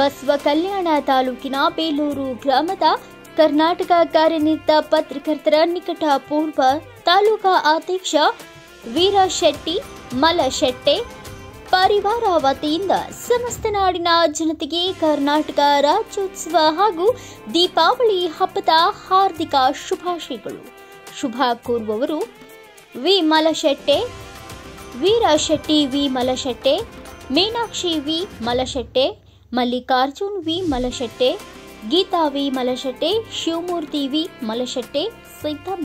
ಬಸವ ಕಲ್ಯಾಣ ತಾಲೂಕಿನ ಬೇಲೂರು ಗ್ರಾಮದ ಕರ್ನಾಟಕ ಕಾರ್ಯನಿರತ ಪತ್ರಕರ್ತರ ನಿಕಟ ಪೂರ್ವ ತಾಲೂಕಾ ಅಧ್ಯಕ್ಷ ವೀರಶೆಟ್ಟಿ ಮಲಶೆಟ್ಟೆ ಪರಿವಾರ ವತಿಯಿಂದ ಸಮಸ್ತ ನಾಡಿನ ಜನತೆಗೆ ಕರ್ನಾಟಕ ರಾಜ್ಯೋತ್ಸವ ಹಾಗೂ ದೀಪಾವಳಿ ಹಬ್ಬದ ಹಾರ್ದಿಕ ಶುಭಾಶಯಗಳು ಶುಭ ಕೋರುವವರು V Malashette Veerashetty V Malashette Meenakshi V Malashette Mallikarjun V Malashette Geetha V Malashette Shivamurthy V Malashette Siddamma